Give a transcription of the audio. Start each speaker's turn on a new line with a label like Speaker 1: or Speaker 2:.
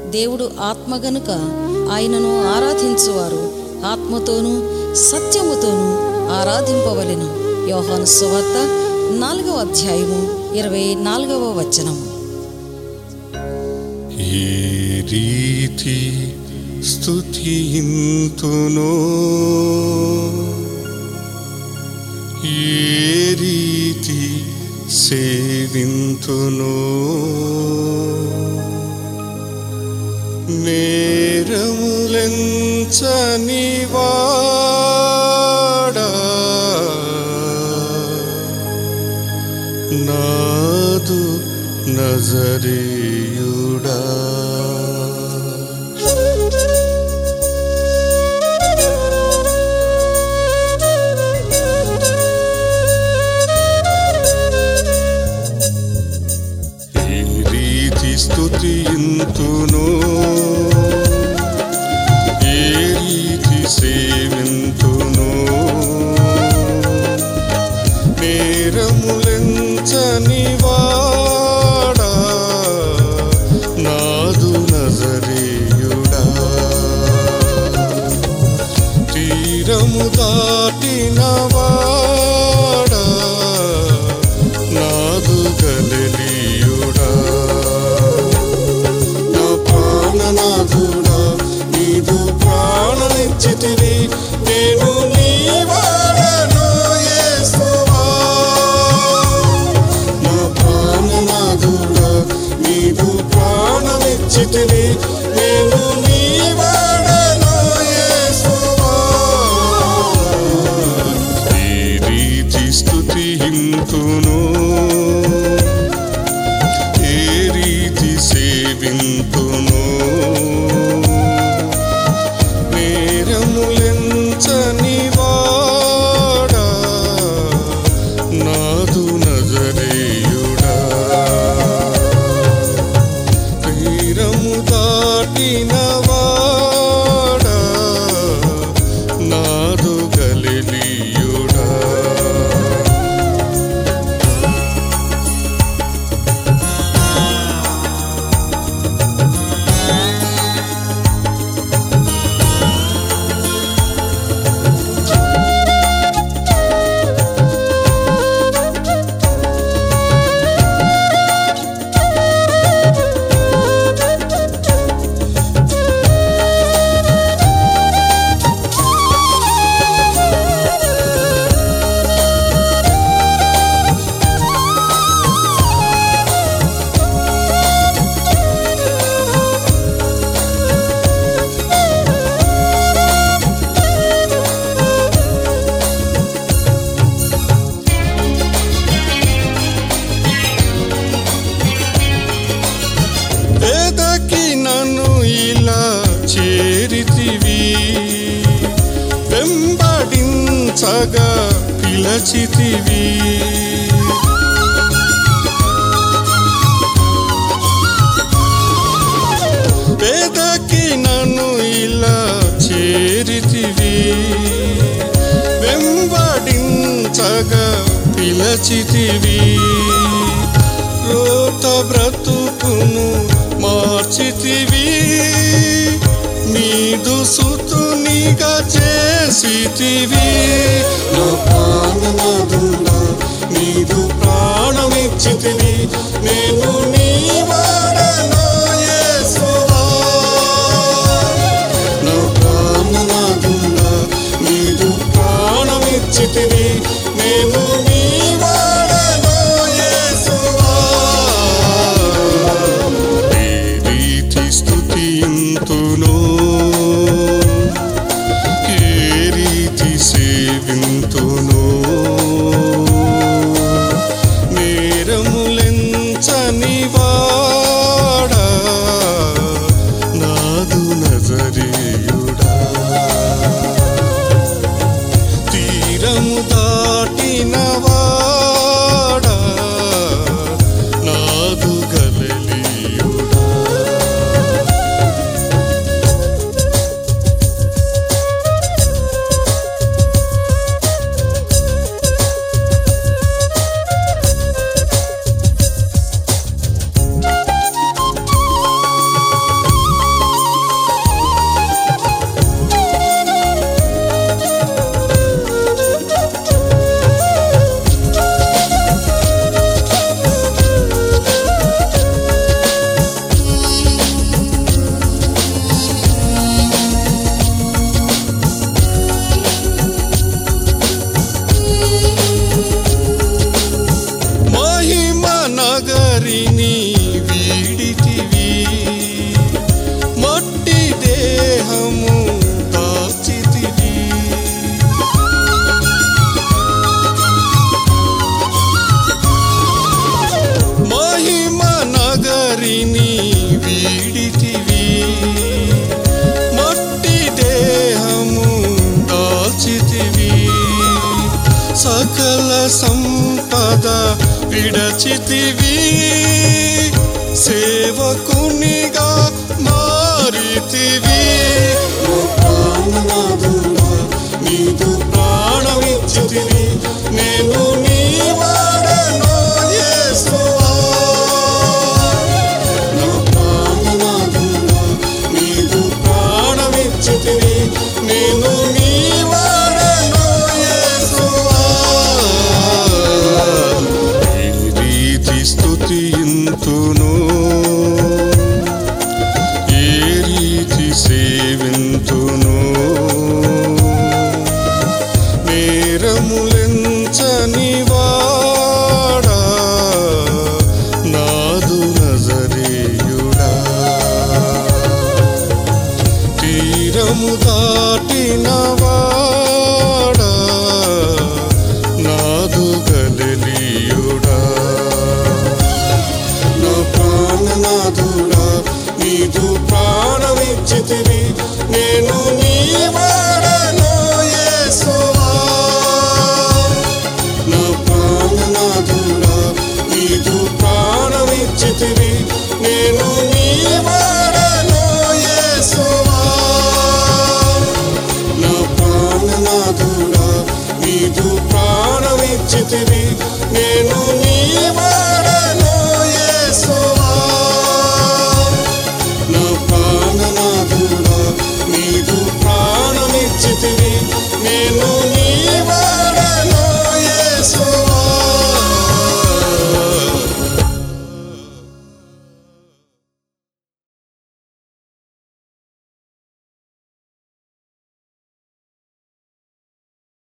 Speaker 1: దేవుడు ఆత్మ గనుక ఆయనను ఆరాధించువారు ఆత్మతోనూ సత్యముతోనూ ఆరాధింపవలెను యోహాను సువార్త నాలుగవ అధ్యాయము ఇరవై నాలుగవ వచనము
Speaker 2: ఏ రీతి స్తుతింతునో ఏ రీతి సేవింతునో నేరములెంచని వాడా నాదు నజరేయుడా ఏ రీతి స్తుతింతునో ఏ రీతి సేవింతునో నేరములెంచని వాడా నాదు నజరేయుడా తీరము దాటిన వాడా నాదు గలలియుడా నా ప్రాణనాథుడా నీదు ప్రాణనిచ్చితివి నేను నీ వాడను యేసువా నా ప్రాణనాథుడా నీదు ప్రాణనిచ్చితివి నేను నీ వాడను యేసువా ఈ రీతి స్తుతింతును ఏ రీతి సేవింతును నేరములెంచని వాడా నాదు నజరేయుడా తీరము దాటిన వాడా నాదు గలిలియుడా ఎదకి నన్ను ఇలా చేరితివి వెంబడించగా పిలచితివి పేదకి నన్ను ఇలా చేరితివి వెంబడించగా పిలచితివి రోత బ్రతుకును మార్చితివి నీదు సుతునిగా చేసితివి నా ప్రాణనాథుడా నీదు ప్రాణమిచ్చితివి నేను నీ వాడను యేసువా నా ప్రాణనాథుడా నీదు ప్రాణమిచ్చితివి నేను నీ వాడను యేసువా ఏ రీతి స్తుతింతునో ఏ రీతి సేవింతునో నేరములెంచని వా కదా విడచితివి సేవకునిగా మారితివి నా ప్రాణనాథుడా, నీదు ప్రాణమిచ్చితివి నేను నీ వాడను యేసువా నా ప్రాణనాథుడా, నీదు ప్రాణమిచ్చితివి నేను నీ వాడను యేసువా ఏ రీతి స్తుతింతును ఏ రీతి సేవింతును నేరములెంచని వాడా నాదు నజరేయుడా తీరము దాటిన వాడా నాదు గలలియుడా నా ప్రాణనాథుడా నీదు ప్రాణమిచ్చితివి నేను నీ